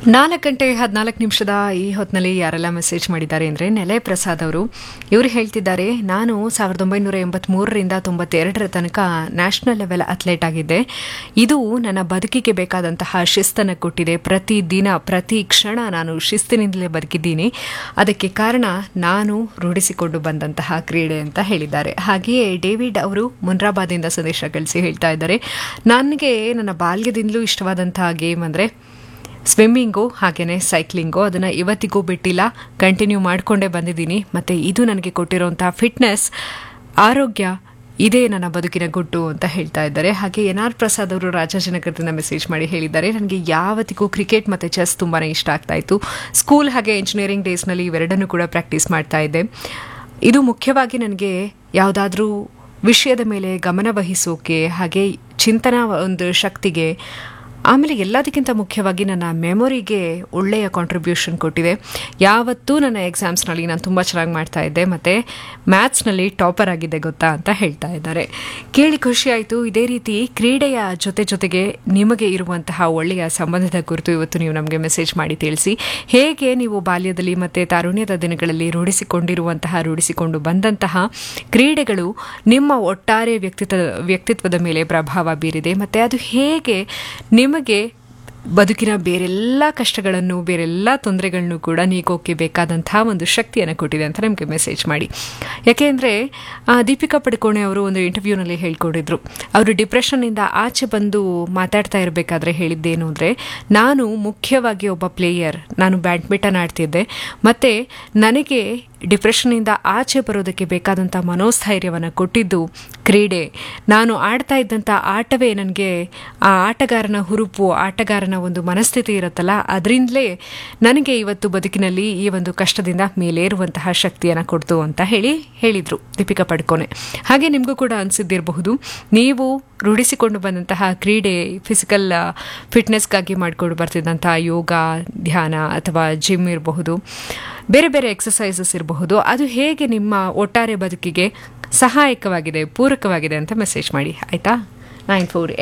ನಾಲ್ಕು ಗಂಟೆ ಹದಿನಾಲ್ಕು ನಿಮಿಷದ ಈ ಹೊತ್ತಿನಲ್ಲಿ ಯಾರೆಲ್ಲ ಮೆಸೇಜ್ ಮಾಡಿದ್ದಾರೆ ಅಂದರೆ ನೆಲೆ ಪ್ರಸಾದ್ ಅವರು ಇವರು ಹೇಳ್ತಿದ್ದಾರೆ ನಾನು ಸಾವಿರದ ಒಂಬೈನೂರ ಎಂಬತ್ಮೂರರಿಂದ ತೊಂಬತ್ತೆರಡರ ತನಕ ನ್ಯಾಷನಲ್ ಲೆವೆಲ್ ಅಥ್ಲೇಟ್ ಆಗಿದ್ದೆ ಇದು ನನ್ನ ಬದುಕಿಗೆ ಬೇಕಾದಂತಹ ಶಿಸ್ತನ್ನು ಕೊಟ್ಟಿದೆ ಪ್ರತಿ ದಿನ ಪ್ರತಿ ಕ್ಷಣ ನಾನು ಶಿಸ್ತಿನಿಂದಲೇ ಬದುಕಿದ್ದೀನಿ ಅದಕ್ಕೆ ಕಾರಣ ನಾನು ರೂಢಿಸಿಕೊಂಡು ಬಂದಂತಹ ಕ್ರೀಡೆ ಅಂತ ಹೇಳಿದ್ದಾರೆ ಹಾಗೆಯೇ ಡೇವಿಡ್ ಅವರು ಮುನ್ರಾಬಾದಿಂದ ಸಂದೇಶ ಕಳಿಸಿ ಹೇಳ್ತಾ ಇದ್ದಾರೆ ನನಗೆ ನನ್ನ ಬಾಲ್ಯದಿಂದಲೂ ಇಷ್ಟವಾದಂತಹ ಗೇಮ್ ಅಂದರೆ ಸ್ವಿಮ್ಮಿಂಗು ಹಾಗೆಯೇ ಸೈಕ್ಲಿಂಗು ಅದನ್ನು ಇವತ್ತಿಗೂ ಬಿಟ್ಟಿಲ್ಲ ಕಂಟಿನ್ಯೂ ಮಾಡಿಕೊಂಡೇ ಬಂದಿದ್ದೀನಿ ಮತ್ತು ಇದು ನನಗೆ ಕೊಟ್ಟಿರೋಂಥ ಫಿಟ್ನೆಸ್ ಆರೋಗ್ಯ ಇದೇ ನನ್ನ ಬದುಕಿನ ಗುಟ್ಟು ಅಂತ ಹೇಳ್ತಾ ಇದ್ದಾರೆ ಹಾಗೆ ಎನ್ ಆರ್ ಪ್ರಸಾದ್ ಅವರು ರಾಜಾಜಿನಗರದಿಂದ ಮೆಸೇಜ್ ಮಾಡಿ ಹೇಳಿದ್ದಾರೆ ನನಗೆ ಯಾವತ್ತಿಗೂ ಕ್ರಿಕೆಟ್ ಮತ್ತು ಚೆಸ್ ತುಂಬಾ ಇಷ್ಟ ಆಗ್ತಾ ಇತ್ತು ಸ್ಕೂಲ್ ಹಾಗೆ ಇಂಜಿನಿಯರಿಂಗ್ ಡೇಸ್ನಲ್ಲಿ ಇವೆರಡನ್ನೂ ಕೂಡ ಪ್ರಾಕ್ಟೀಸ್ ಮಾಡ್ತಾ ಇದ್ದೆ ಇದು ಮುಖ್ಯವಾಗಿ ನನಗೆ ಯಾವುದಾದ್ರೂ ವಿಷಯದ ಮೇಲೆ ಗಮನ ವಹಿಸೋಕೆ ಹಾಗೆ ಚಿಂತನಾ ಒಂದು ಶಕ್ತಿಗೆ ಆಮೇಲೆ ಎಲ್ಲದಕ್ಕಿಂತ ಮುಖ್ಯವಾಗಿ ನನ್ನ ಮೆಮೊರಿಗೆ ಒಳ್ಳೆಯ ಕಾಂಟ್ರಿಬ್ಯೂಷನ್ ಕೊಟ್ಟಿದೆ ಯಾವತ್ತೂ ನನ್ನ ಎಕ್ಸಾಮ್ಸ್ನಲ್ಲಿ ನಾನು ತುಂಬ ಚೆನ್ನಾಗಿ ಮಾಡ್ತಾ ಇದ್ದೆ ಮತ್ತು ಮ್ಯಾಥ್ಸ್ನಲ್ಲಿ ಟಾಪರ್ ಆಗಿದ್ದೆ ಗೊತ್ತಾ ಅಂತ ಹೇಳ್ತಾ ಇದ್ದಾರೆ ಕೇಳಿ ಖುಷಿ ಆಯಿತು ಇದೇ ರೀತಿ ಕ್ರೀಡೆಯ ಜೊತೆ ಜೊತೆಗೆ ನಿಮಗೆ ಇರುವಂತಹ ಒಳ್ಳೆಯ ಸಂಬಂಧದ ಕುರಿತು ಇವತ್ತು ನೀವು ನಮಗೆ ಮೆಸೇಜ್ ಮಾಡಿ ತಿಳಿಸಿ ಹೇಗೆ ನೀವು ಬಾಲ್ಯದಲ್ಲಿ ಮತ್ತು ತಾರುಣ್ಯದ ದಿನಗಳಲ್ಲಿ ರೂಢಿಸಿಕೊಂಡಿರುವಂತಹ ರೂಢಿಸಿಕೊಂಡು ಬಂದಂತಹ ಕ್ರೀಡೆಗಳು ನಿಮ್ಮ ಒಟ್ಟಾರೆ ವ್ಯಕ್ತಿತ್ವ ವ್ಯಕ್ತಿತ್ವದ ಮೇಲೆ ಪ್ರಭಾವ ಬೀರಿದೆ ಮತ್ತು ಅದು ಹೇಗೆ ನಿಮಗೆ ಬದುಕಿನ ಬೇರೆಲ್ಲ ಕಷ್ಟಗಳನ್ನು ಬೇರೆಲ್ಲ ತೊಂದರೆಗಳನ್ನು ಕೂಡ ನೀಗೋಕೆ ಬೇಕಾದಂತಹ ಒಂದು ಶಕ್ತಿಯನ್ನು ಕೊಟ್ಟಿದೆ ಅಂತ ನಮಗೆ ಮೆಸೇಜ್ ಮಾಡಿ ಯಾಕೆಂದರೆ ದೀಪಿಕಾ ಪಡುಕೋಣೆ ಅವರು ಒಂದು ಇಂಟರ್ವ್ಯೂನಲ್ಲಿ ಹೇಳ್ಕೊಂಡಿದ್ರು ಅವರು ಡಿಪ್ರೆಷನ್ನಿಂದ ಆಚೆ ಬಂದು ಮಾತಾಡ್ತಾ ಇರಬೇಕಾದ್ರೆ ಹೇಳಿದ್ದೇನು ಅಂದರೆ ನಾನು ಮುಖ್ಯವಾಗಿ ಒಬ್ಬ ಪ್ಲೇಯರ್ ನಾನು ಬ್ಯಾಡ್ಮಿಂಟನ್ ಆಡ್ತಿದ್ದೆ ಮತ್ತು ನನಗೆ ಡಿಪ್ರೆಷನ್ನಿಂದ ಆಚೆ ಬರೋದಕ್ಕೆ ಬೇಕಾದಂಥ ಮನೋಸ್ಥೈರ್ಯವನ್ನು ಕೊಟ್ಟಿದ್ದು ಕ್ರೀಡೆ ನಾನು ಆಡ್ತಾ ಇದ್ದಂಥ ಆಟವೇ ನನಗೆ ಆ ಆಟಗಾರನ ಹುರುಪು ಆಟಗಾರನ ಒಂದು ಮನಸ್ಥಿತಿ ಇರುತ್ತಲ್ಲ ಅದರಿಂದಲೇ ನನಗೆ ಇವತ್ತು ಬದುಕಿನಲ್ಲಿ ಈ ಒಂದು ಕಷ್ಟದಿಂದ ಮೇಲೇರುವಂತಹ ಶಕ್ತಿಯನ್ನು ಕೊಡ್ತು ಅಂತ ಹೇಳಿ ಹೇಳಿದರು ದೀಪಿಕಾ ಪಡ್ಕೋನೆ ಹಾಗೆ ನಿಮಗೂ ಕೂಡ ಅನಿಸಿದ್ದಿರಬಹುದು ನೀವು ರೂಢಿಸಿಕೊಂಡು ಬಂದಂತಹ ಕ್ರೀಡೆ ಫಿಸಿಕಲ್ ಫಿಟ್ನೆಸ್ಗಾಗಿ ಮಾಡಿಕೊಂಡು ಬರ್ತಿದ್ದಂತಹ ಯೋಗ ಧ್ಯಾನ ಅಥವಾ ಜಿಮ್ ಇರಬಹುದು ಬೇರೆ ಬೇರೆ ಎಕ್ಸಸೈಸಸ್ ಇರಬಹುದು ಅದು ಹೇಗೆ ನಿಮ್ಮ ಒಟ್ಟಾರೆ ಬದುಕಿಗೆ ಸಹಾಯಕವಾಗಿದೆ ಪೂರಕವಾಗಿದೆ ಅಂತ ಮೆಸೇಜ್ ಮಾಡಿ ಆಯಿತಾ ನೈನ್ ಫೋರ್